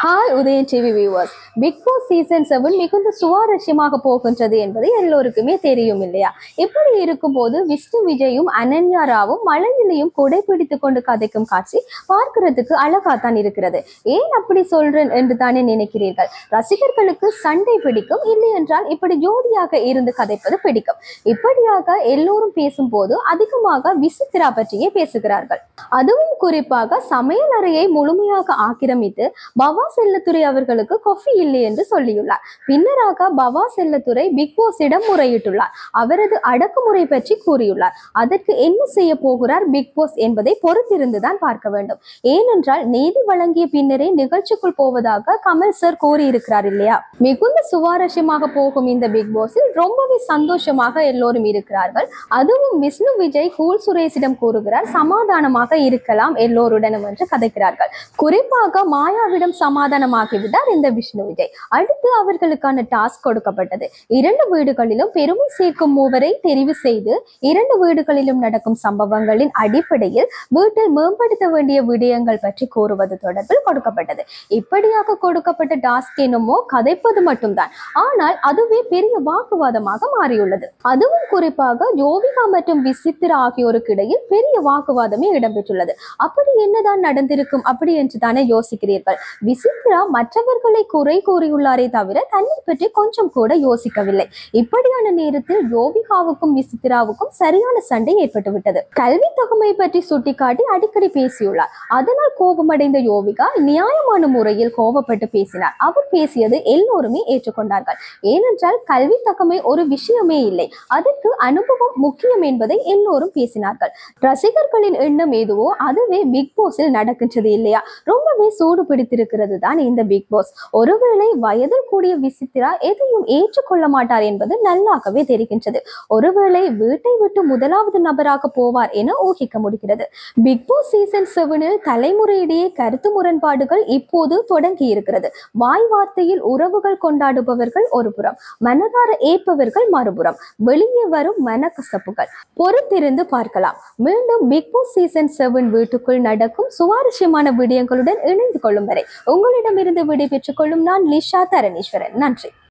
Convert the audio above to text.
hi Udhayan TV viewers Bigg Boss season seven மிகுந்த சுவாரஸ்யமாக போகின்றது என்பது எல்லோருக்குமே தெரியும் இல்லையா இப்படி இருக்கும்போது விஷ்ணு விஜயும் அனன்யா ராவும் மழையிலையும் குடை பிடித்து கொண்டு கதைக்கும் காட்சி பார்க்கிறதுக்கு அழகாத்தான் இருக்கிறது ஏன் அப்படி சொல்றேன் என்று தானே நினைக்கிறீர்கள் ரசிகர்களுக்கு சண்டை பிடிக்கும் இல்லை என்றால் இப்படி ஜோடியாக இருந்து கதைப்பது பிடிக்கும் இப்படியாக எல்லோரும் பேசும்போது அதிகமாக விசித்திரா பற்றியே பேசுகிறார்கள் அதுவும் குறிப்பாக சமையல் அறையை முழுமையாக ஆக்கிரமித்து பவா செல்லத்துறை அவர்களுக்கு கொஃபி இல்லை என்று சொல்லியுள்ளார் பின்னராக பவா செல்லத்துறை பிக் பாஸிடம் முறையிட்டுள்ளார் அவரது அடக்குமுறை பற்றி கூறியுள்ளார் அதற்கு என்ன செய்ய போகிறார் பிக் பாஸ் என்பதை பொறுத்திருந்துதான் பார்க்க வேண்டும் ஏனென்றால் நீதி வழங்கிய பின்னரே நிகழ்ச்சிக்குள் போவதாக கமல் சார் கூறியிருக்கிறார் இல்லையா மிகுந்த சுவாரஸ்யமாக போகும் இந்த பிக் பாஸில் ரொம்பவே சந்தோஷமாக எல்லோரும் இருக்கிறார்கள் அதுவும் விஷ்ணு விஜய் கூல் சுரேஷிடம் கூறுகிறார் சமாதானமாக இருக்கலாம் எல்லோருடனும் என்று கதைக்கிறார்கள் குறிப்பாக மாயாவிடம் சமாதானமாகிவிட்டார் இந்த விஷ்ணு விஜய் அடுத்து அவர்களுக்கான டாஸ்க் கொடுக்கப்பட்டது இரண்டு வீடுகளிலும் பெருமை சேர்க்கும் மூவரை தெரிவு செய்து இரண்டு வீடுகளிலும் நடக்கும் சம்பவங்களின் அடிப்படையில் வீட்டை மேம்படுத்த வேண்டிய விடயங்கள் பற்றி கூறுவது தொடர்பில் கொடுக்கப்பட்டது இப்படியாக கொடுக்கப்பட்ட டாஸ்க் என்னமோ கதைப்பது மட்டும்தான் ஆனால் அதுவே பெரிய வாக்குவாதமாக மாறியுள்ளது அதுவும் குறிப்பாக ஜோவிகா மற்றும் விசித்திரா ஆகியோருக்கு இடையில் பெரிய வாக்குவாதமே இடம்பெற்றுள்ளது அப்படி என்னதான் நடந்திருக்கும் அப்படி என்று தானே யோசிக்கிறீர்கள் விசித்ரா மற்றவர்களை குறை கூறியுள்ளாரே தவிர தன்னை பற்றி கொஞ்சம் கூட யோசிக்கவில்லை இப்படியான நேரத்தில் யோபிகாவுக்கும் விசித்ராவுக்கும் சரியான சண்டை ஏற்பட்டுவிட்டது கல்வி தொகுமை பற்றி சுட்டிக்காட்டி அடிக்கடி பேசியுள்ளார் அதனால் கோபமடைந்த யோபிகா நியாயமான முறையில் கோபப்பட்டு பேசினார் அவர் பேசியது எல்லோருமே ஏற்றுக்கொண்டார்கள் ஏனென்றால் கல்வி தகமை ஒரு விஷயமே இல்லை அதற்கு அனுபவம் முக்கியம் என்பதை எல்லோரும் பேசினார்கள் ரசிகர்களின் எண்ணம் எதுவோ அதுவே பிக் பாஸில் நடக்கின்றது இல்லையா ரொம்பவே சூடு பிடித்திருக்கிறது தான் இந்த பிக் பாஸ் ஒருவேளை வயதில் கூடிய விசித்திரா எதையும் ஏற்றுக்கொள்ள மாட்டார் என்பது நல்லாகவே தெரிகின்றது ஒருவேளை வீட்டை விட்டு முதலாவது நபராக போவார் என ஊகிக்க முடிகிறது பிக் பாஸ் சீசன் செவனில் தலைமுறையிடையே கருத்து முரண்பாடுகள் இப்போது தொடங்கி இருக்கிறது வாய் வார்த்தையில் உறவுகள் கொண்டாடுபவர்கள் ஒரு புறம் மனதார ஏற்பவர்கள் மறுபுறம் வெளியே வரும் மனக்கசப்புகள் பொறுத்திருந்து பார்க்கலாம் மீண்டும் பிக் பாஸ் சீசன் செவன் வீட்டுக்குள் நடக்கும் சுவாரஸ்யமான விடயங்களுடன் இணைந்து கொள்ளும் வரை உங்களிடமிருந்து விடை பெற்றுக் கொள்ளும் நான் லிஷா தரணீஸ்வரன் நன்றி